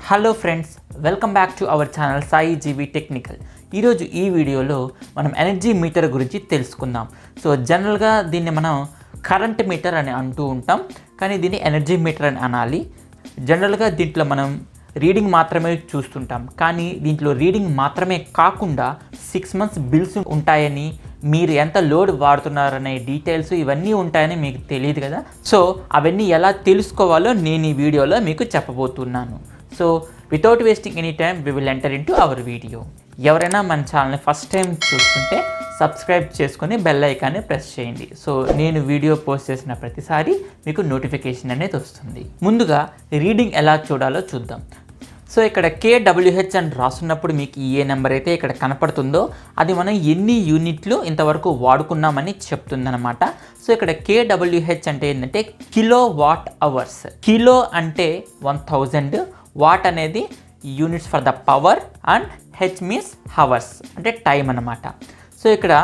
hello friends welcome back to our channel Sai Jeevi technical ఈరోజు ఈ వీడియోలో మనం ఎనర్జీ మీటర్ గురించి తెలుసుకుందాం సో జనరల్గా దీన్ని మనం కరెంట్ మీటర్ అని అంటూ ఉంటాం కానీ దీన్ని ఎనర్జీ మీటర్ అని అనాలి జనరల్గా దీంట్లో మనం రీడింగ్ మాత్రమే చూస్తుంటాం కానీ దీంట్లో రీడింగ్ మాత్రమే కాకుండా సిక్స్ మంత్స్ బిల్స్ ఉంటాయని మీరు ఎంత లోడ్ వాడుతున్నారనే డీటెయిల్స్ ఇవన్నీ ఉంటాయని మీకు తెలియదు కదా సో అవన్నీ ఎలా తెలుసుకోవాలో నేను ఈ వీడియోలో మీకు చెప్పబోతున్నాను so without wasting any time we will enter into our video ఎవరైనా మన ఛానల్ని ఫస్ట్ టైం చూస్తుంటే సబ్స్క్రైబ్ చేసుకొని బెల్ ఐకాన్ని ప్రెస్ చేయండి సో నేను వీడియో పోస్ట్ చేసిన ప్రతిసారి మీకు నోటిఫికేషన్ అనేది వస్తుంది ముందుగా రీడింగ్ ఎలా చూడాలో చూద్దాం సో ఇక్కడ కేడబ్ల్యూహెచ్ అని రాస్తున్నప్పుడు మీకు ఏ నెంబర్ అయితే ఇక్కడ కనపడుతుందో అది మనం ఎన్ని యూనిట్లు ఇంతవరకు వాడుకున్నామని చెప్తుందన్నమాట సో ఇక్కడ కేడబ్ల్యూహెచ్ అంటే ఏంటంటే కిలో వాట్ అవర్స్ కిలో అంటే వన్ థౌజండ్ వాట్ అనేది units for the power and H means hours అంటే టైం అన్నమాట సో ఇక్కడ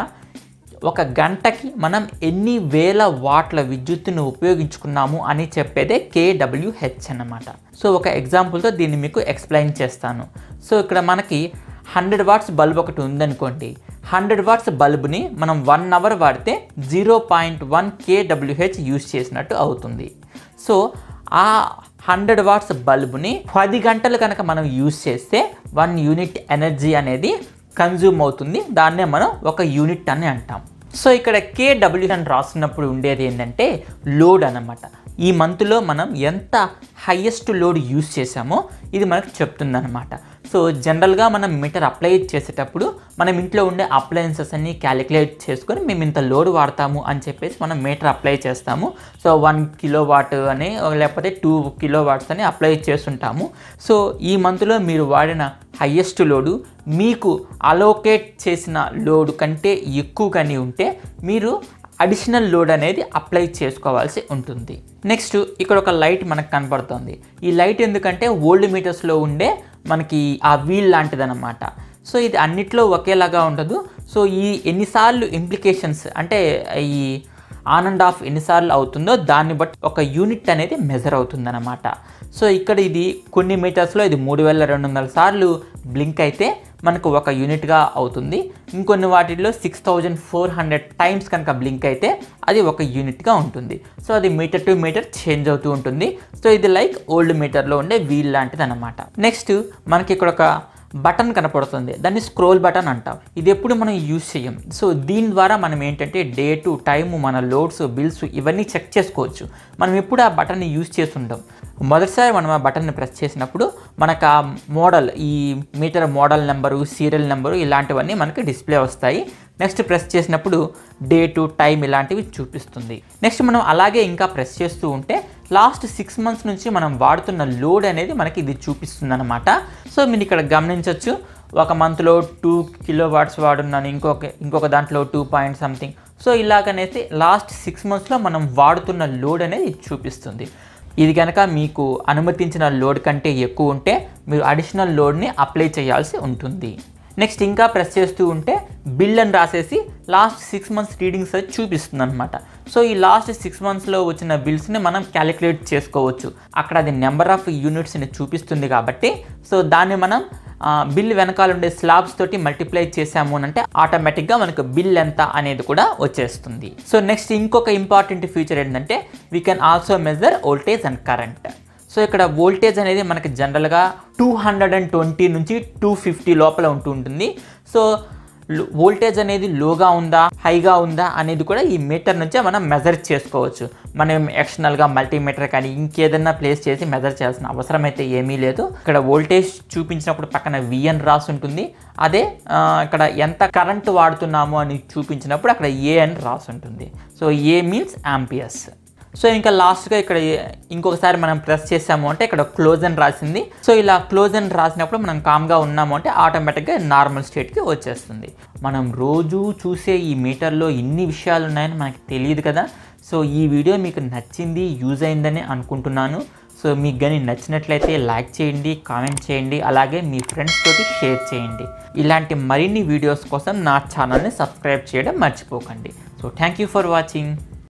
ఒక గంటకి మనం ఎన్ని వేల వాట్ల విద్యుత్తును ఉపయోగించుకున్నాము అని చెప్పేదే కేడబ్ల్యూహెచ్ అన్నమాట సో ఒక ఎగ్జాంపుల్తో దీన్ని మీకు ఎక్స్ప్లెయిన్ చేస్తాను సో ఇక్కడ మనకి హండ్రెడ్ వాట్స్ బల్బ్ ఒకటి ఉందనుకోండి హండ్రెడ్ వాట్స్ బల్బ్ని మనం వన్ అవర్ వాడితే zero point one KWH use చేసినట్టు అవుతుంది సో ఆ హండ్రెడ్ వాట్స్ బల్బుని పది గంటలు కనుక మనం యూస్ చేస్తే వన్ యూనిట్ ఎనర్జీ అనేది కన్జ్యూమ్ అవుతుంది దాన్నే మనం ఒక యూనిట్ అని అంటాం సో ఇక్కడ కేడబ్ల్యూ అని రాస్తున్నప్పుడు ఉండేది ఏంటంటే లోడ్ అన్నమాట ఈ మంత్లో మనం ఎంత హయ్యెస్ట్ లోడ్ యూస్ చేసామో ఇది మనకు చెప్తుందన్నమాట సో జనరల్గా మనం మీటర్ అప్లై చేసేటప్పుడు మనం ఇంట్లో ఉండే అప్లయన్సెస్ అన్ని క్యాలిక్యులేట్ చేసుకొని మేము ఇంత లోడ్ వాడతాము అని చెప్పేసి మనం మీటర్ అప్లై చేస్తాము సో వన్ కిలో వాట్ అని లేకపోతే టూ కిలో వాట్స్ అని అప్లై చేస్తుంటాము సో ఈ మంత్లో మీరు వాడిన హయ్యెస్ట్ లోడు మీకు అలోకేట్ చేసిన లోడ్ కంటే ఎక్కువ కానీ ఉంటే మీరు అడిషనల్ లోడ్ అనేది అప్లై చేసుకోవాల్సి ఉంటుంది నెక్స్ట్ ఇక్కడ ఒక లైట్ మనకు కనపడుతుంది ఈ లైట్ ఎందుకంటే ఓల్డ్ మీటర్స్లో ఉండే మనకి ఆ వీల్ లాంటిదన్నమాట సో ఇది అన్నిట్లో ఒకేలాగా ఉండదు సో ఈ ఎన్నిసార్లు ఇంప్లికేషన్స్ అంటే ఈ ఆన్ అండ్ ఆఫ్ ఎన్నిసార్లు అవుతుందో దాన్ని బట్టి ఒక యూనిట్ అనేది మెజర్ అవుతుందన్నమాట సో ఇక్కడ ఇది కొన్ని మీటర్స్లో ఇది మూడు వేల రెండు వందల సార్లు బ్లింక్ అయితే మనకు ఒక యూనిట్గా అవుతుంది ఇంకొన్ని వాటిల్లో six thousand four hundred times కనుక బ్లింక్ అయితే అది ఒక యూనిట్గా ఉంటుంది సో అది మీటర్ టు మీటర్ చేంజ్ అవుతూ ఉంటుంది సో ఇది లైక్ ఓల్డ్ మీటర్లో ఉండే వీల్ లాంటిది అనమాట నెక్స్ట్ మనకి ఇక్కడ ఒక బటన్ కనపడుతుంది దాన్ని స్క్రోల్ బటన్ అంటాం ఇది ఎప్పుడు మనం యూజ్ చేయం సో దీని ద్వారా మనం ఏంటంటే డేటు టైము మన లోడ్స్ బిల్స్ ఇవన్నీ చెక్ చేసుకోవచ్చు మనం ఎప్పుడు ఆ బటన్ని యూజ్ చేస్తుంటాం మొదటిసారి మనం ఆ బటన్ని ప్రెస్ చేసినప్పుడు మనకు ఆ మోడల్ ఈ meter model number serial number ఇలాంటివన్నీ మనకి డిస్ప్లే వస్తాయి నెక్స్ట్ ప్రెస్ చేసినప్పుడు డేటు టైం ఇలాంటివి చూపిస్తుంది నెక్స్ట్ మనం అలాగే ఇంకా ప్రెస్ చేస్తూ ఉంటే లాస్ట్ సిక్స్ మంత్స్ నుంచి మనం వాడుతున్న లోడ్ అనేది మనకి ఇది చూపిస్తుంది అనమాట సో మీరు ఇక్కడ గమనించవచ్చు ఒక మంత్లో టూ కిలో వాట్స్ వాడున్నాను ఇంకొక ఇంకొక దాంట్లో టూ పాయింట్ సంథింగ్ సో ఇలాగనేసి లాస్ట్ సిక్స్ మంత్స్లో మనం వాడుతున్న లోడ్ అనేది ఇది చూపిస్తుంది ఇది కనుక మీకు అనుమతించిన లోడ్ కంటే ఎక్కువ ఉంటే మీరు అడిషనల్ లోడ్ని అప్లై చేయాల్సి ఉంటుంది నెక్స్ట్ ఇంకా ప్రెస్ చేస్తూ ఉంటే బిల్ అని రాసేసి లాస్ట్ సిక్స్ మంత్స్ రీడింగ్స్ అది చూపిస్తుంది అనమాట సో ఈ లాస్ట్ సిక్స్ మంత్స్లో వచ్చిన బిల్స్ని మనం క్యాలిక్యులేట్ చేసుకోవచ్చు అక్కడ అది నెంబర్ ఆఫ్ యూనిట్స్ని చూపిస్తుంది కాబట్టి సో దాన్ని మనం బిల్ వెనకాల ఉండే స్లాబ్స్ తోటి మల్టిప్లై చేసాము అని అంటే ఆటోమేటిక్గా మనకు బిల్ ఎంత అనేది కూడా వచ్చేస్తుంది సో నెక్స్ట్ ఇంకొక ఇంపార్టెంట్ ఫీచర్ ఏంటంటే we can also measure voltage and current so ఇక్కడ వోల్టేజ్ అనేది మనకి జనరల్గా టూ హండ్రెడ్ అండ్ ట్వంటీ నుంచి టూ ఫిఫ్టీ లోపల ఉంటూ ఉంటుంది సో వోల్టేజ్ అనేది లోగా ఉందా హైగా ఉందా అనేది కూడా ఈ మీటర్ నుంచే మనం మెజర్ చేసుకోవచ్చు మనం ఎక్స్టర్నల్గా మల్టీమీటర్ కానీ ఇంకేదన్నా ప్లేస్ చేసి మెజర్ చేయాల్సిన అవసరం అయితే ఏమీ లేదు ఇక్కడ వోల్టేజ్ చూపించినప్పుడు పక్కన విఎన్ రాసి ఉంటుంది అదే ఇక్కడ ఎంత కరెంట్ వాడుతున్నాము అని చూపించినప్పుడు అక్కడ ఏ అని రాసి ఉంటుంది so A means amperes so ఇంకా లాస్ట్గా ఇక్కడ ఇంకొకసారి మనం ప్రెస్ చేసాము అంటే ఇక్కడ క్లోజ్ అని రాసింది సో ఇలా క్లోజ్ అని రాసినప్పుడు మనం కామ్గా ఉన్నాము అంటే ఆటోమేటిక్గా నార్మల్ స్టేట్కి వచ్చేస్తుంది మనం రోజు చూసే ఈ మీటర్లో ఇన్ని విషయాలు ఉన్నాయని మనకి తెలియదు కదా సో ఈ వీడియో మీకు నచ్చింది యూజ్ అయిందని అనుకుంటున్నాను సో మీకు కానీ నచ్చినట్లయితే లైక్ చేయండి కామెంట్ చేయండి అలాగే మీ ఫ్రెండ్స్ తోటి షేర్ చేయండి ఇలాంటి మరిన్ని వీడియోస్ కోసం నా ఛానల్ని సబ్స్క్రైబ్ చేయడం మర్చిపోకండి so thank you for watching